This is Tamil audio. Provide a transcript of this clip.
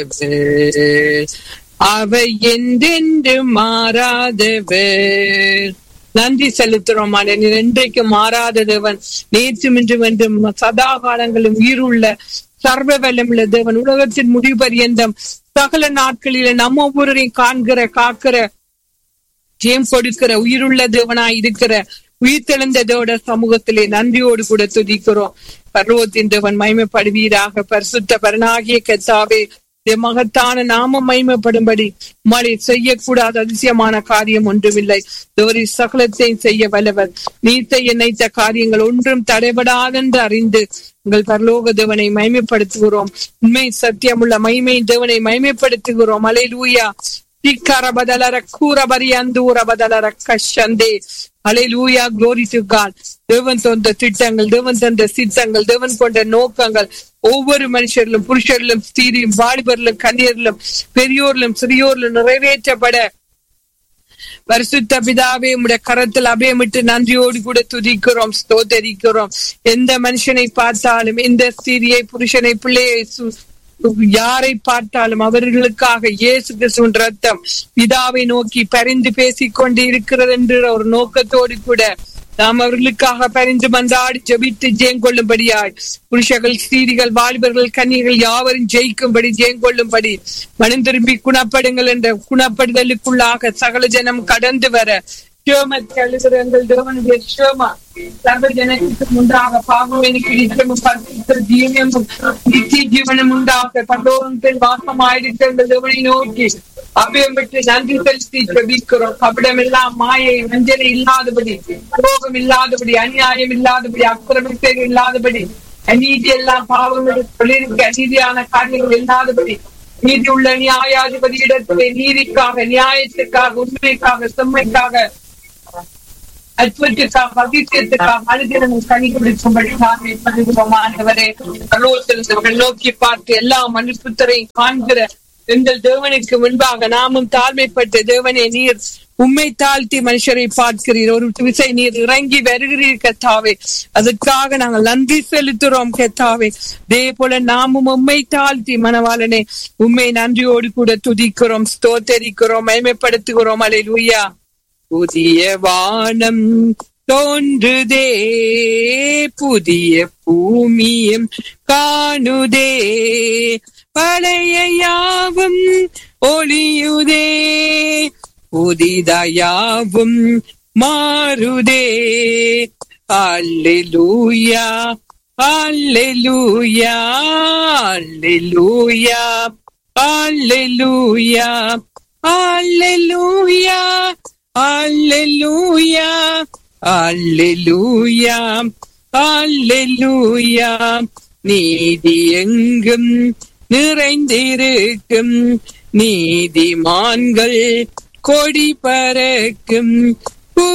அவை என்றென்று மாறாதவர் நன்றி செலுத்துறோம் நீர் என்றைக்கு மாறாத தேவன் நேற்றும் இன்றும் என்றும் சதா காலங்களும் உயிருள்ள சர்வ வல்லமுள்ள தேவன் உலகத்தின் முடிவு பரியந்தம் சகல நாட்களில நம்ம ஒவ்வொருவரையும் காண்கிற காக்கிற ஜெயம் கொடுக்கிற உயிருள்ள தேவனாய் இருக்கிற உயிர் தெளிந்ததோட சமூகத்திலே நன்றியோடு கூட துதிக்கிறோம் பர்வத்தின் தேவன் மைமைப்படுவீராக பரிசுத்த பரனாகிய கத்தாவே மகத்தான நாமம் மைமைப்படும்படி மழை செய்யக்கூடாத அதிசயமான காரியம் ஒன்றுமில்லை தோரி சகலத்தையும் செய்ய வல்லவர் நீ செய்ய நினைத்த காரியங்கள் ஒன்றும் தடைபடாதென்று அறிந்து உங்கள் பரலோக தேவனை மைமைப்படுத்துகிறோம் உண்மை சத்தியமுள்ள மைமை தேவனை மைமைப்படுத்துகிறோம் அலை லூயா திக்கரபதலர கூறபரி அந்தூரபதலர கஷந்தே அலைலூயா குளோரி டு காட் தேவன் தந்த திட்டங்கள் தேவன் தந்த சித்தங்கள் தேவன் கொண்ட நோக்கங்கள் ஒவ்வொரு மனுஷரிலும் புருஷரிலும் ஸ்திரியும் வாலிபரிலும் கன்னியரிலும் பெரியோரிலும் சிறியோரிலும் நிறைவேற்றப்பட பரிசுத்த பிதாவே உடைய கரத்தில் அபயமிட்டு நன்றியோடு கூட துதிக்கிறோம் ஸ்தோத்தரிக்கிறோம் எந்த மனுஷனை பார்த்தாலும் எந்த ஸ்திரியை புருஷனை பிள்ளையை யாரை பார்த்தாலும் அவர்களுக்காக இயேசு கிறிஸ்துவின் ரத்தம் பிதாவை நோக்கி பரிந்து பேசிக் கொண்டு இருக்கிறது என்ற ஒரு நோக்கத்தோடு கூட நாம் அவர்களுக்காக பரிந்து மன்றாடி ஜெபித்து ஜெயம் கொள்ளும்படியாய் புருஷர்கள் ஸ்திரீகள் வாலிபர்கள் கன்னிகள் யாவரும் ஜெயிக்கும்படி ஜெயம் கொள்ளும்படி மனம் திரும்பி குணப்படுங்கள் என்ற குணப்படுதலுக்குள்ளாக சகல ஜனம் கடந்து வர சிவமத்தை அழுகிற எங்கள் தேவனுடைய சிவமா சர்வ ஜனத்துக்கு முன்பாக பாவம் எனக்கு நிச்சயமும் பரிசுத்த ஜீவனமும் நித்திய ஜீவனம் உண்டாக பல்லோகத்தில் வாசமாயிருக்க எங்கள் தேவனை நோக்கி அபயம் பெற்று நன்றி செலுத்தி ஜபிக்கிறோம் கபடம் எல்லாம் மாயை வஞ்சனை இல்லாதபடி ரோகம் இல்லாதபடி அநியாயம் இல்லாதபடி அக்கிரமத்தை இல்லாதபடி அநீதி எல்லாம் பாவம் தொழிலுக்கு அநீதியான காரியங்கள் இல்லாதபடி நீதி உள்ள நியாயாதிபதி இடத்திலே நீதிக்காக நியாயத்துக்காக உண்மைக்காக செம்மைக்காக அற்புதத்துக்காக அதிசயத்துக்காக அழுதினமும் கனி குடிக்கும்படி நாமே பண்ணுகிறோம் ஆண்டவரே பரலோகத்தில் நோக்கி பார்த்து எல்லா மனுப்புத்தரையும் காண்கிற எங்கள் தேவனுக்கு முன்பாக நாமும் தாழ்மைப்பட்ட தேவனே நீர் உண்மை தாழ்த்தி மனுஷரை பார்க்கிறீர் ஒரு விசை நீர் இறங்கி வருகிறீர் கத்தாவே அதற்காக நாங்கள் நன்றி செலுத்துறோம் கத்தாவே அதே போல நாமும் உண்மை தாழ்த்தி மனவாளனே உண்மை நன்றியோடு கூட துதிக்கிறோம் ஸ்தோத்தரிக்கிறோம் மயமைப்படுத்துகிறோம் அலை லூயா புதிய வானம் தோன்றுதே புதிய பூமியும் காணுதே பழைய யாவும் ஒளியுதே புதிதயாவும் மாறுதே அல்லேலூயா அல்லேலூயா அல்லேலூயா அல்லேலூயா அல்லேலூயா அல்லேலூயா அல்லேலூயா அல்லேலூயா நீதி எங்கும் நிறைந்திருக்கும் நீதிமான்கள் கொடி பறக்கும்